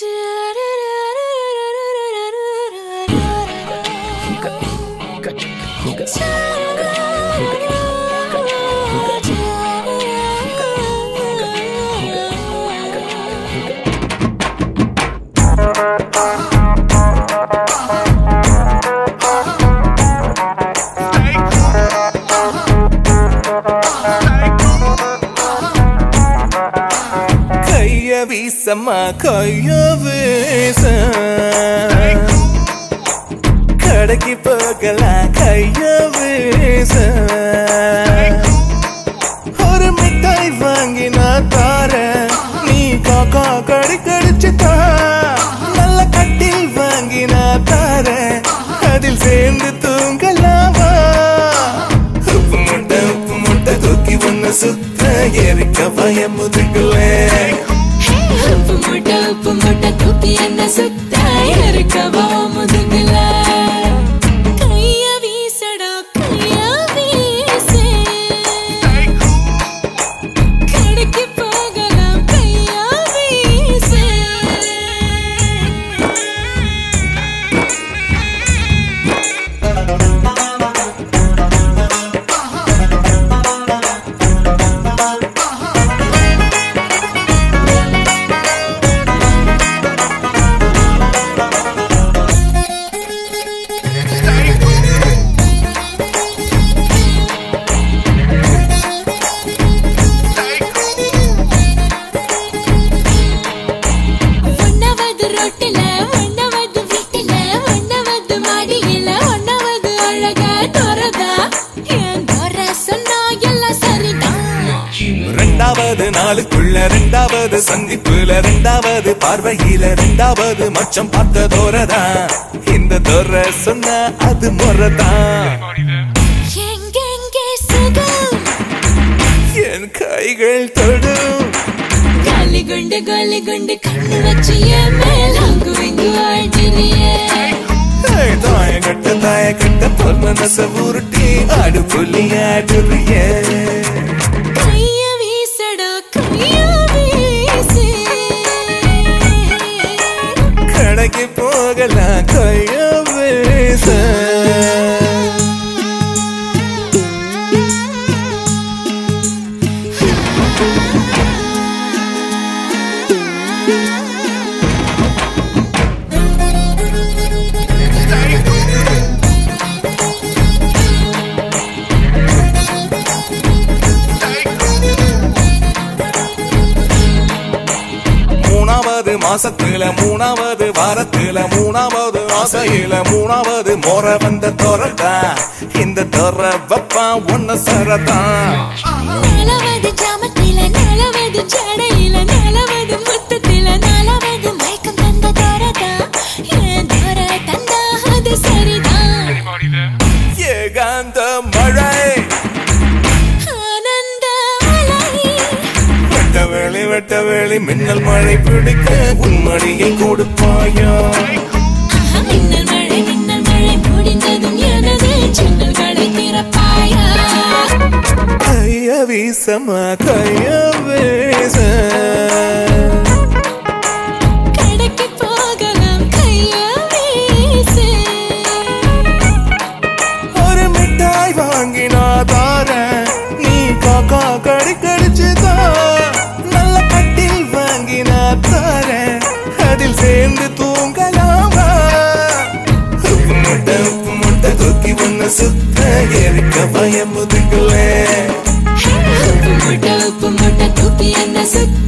கைய வீசம்மா கைய வீச கடைக்கு போகலாம் கைய வீச ஒரு மிட்டாய் வாங்கி நான் தாரேன் நீ காக்கா கடி கடிச்சு தா நல்ல கட்டில் வாங்கி நான் தாரேன் அதில் சேர்ந்து தூங்கலாமா உப்பு முட்டை உப்பு முட்டை தூக்கி ஒன்னு சுத்த எரிக்க பயம் முதுகுலே உப்பு மூட்டை உப்பு மூட்டை தூக்கி என்ன சுத்த இருக்கவா முதுகுல கைய வீசடா கைய வீசு கடைக்கு போகலாம் கைய வீசு ஒன்னாவது ரோட்டுல ஒன்னாவது வீட்டுல ஒன்னாவது மாடியில ஒன்னாவது அழகா தோறதா என் தோற சொன்னா எல்லாம் சரிதான் ரெண்டாவது நாளுக்குள்ள ரெண்டாவது சந்திப்புல ரெண்டாவது பார்வையில ரெண்டாவது மச்சம் பார்த்த தோரதான் இந்த தோர சொன்ன அது முறதான் எங்கெங்கே சுகம் என் கைகள் தொடும் காலி குண்டு கோலி குண்டு கண்ணு வச்சு என் மேல் அங்கு இங்கு ஆழ்ந்திரியே ஏய், தாய கட்ட தாய கட்ட பொன் மனச உருட்டி ஆடு புள்ளி ஆடுறிய கைய வீசடா கைய வீசு கடைக்கு போகலாம் கைய வீச மூணாவது மாசத்துல மூணாவது வாரத்துல மூணாவது ஆசையில மூணாவது மோர வந்த தோரதா இந்த தோர வப்பா ஒன்ன சரதான் நாலாவது ஜாமத்தில நாலாவது ஜடையில நாலாவது முத்தத்தில நாலாவது மயக்கம் தந்த தோரதா என் தோர தந்தா அது சரிதான் ஏகாந்த மழை ஆனந்த அலை வெட்ட வேளி வெட்ட வேளி மின்னல் மழை பிடிக்க உன்மடியில் கொடுப்பாயா ஆஹா, மின்னல் மழை மின்னல் மழை முடிந்ததும் எனது ஜன்னல்களை திறப்பாயா கைய வீசமா கைய வீச கடைக்கு போகலாம் கைய வீசு ஒரு மிட்டாய் வாங்கி நான் தாரேன் நீ காக்கா கடி கடிச்சு தா நல்ல கட்டில் வாங்கி நான் தாரேன் அதில் சேர்ந்து தூங்கலாமா உப்பு முட்டை உப்பு முட்டை தூக்கி ஒன்னு சுத்த எரிக்க பயம் முதுகுலே உப்பு மூட்டை உப்பு மூட்டை தூக்கி என்ன சுத்த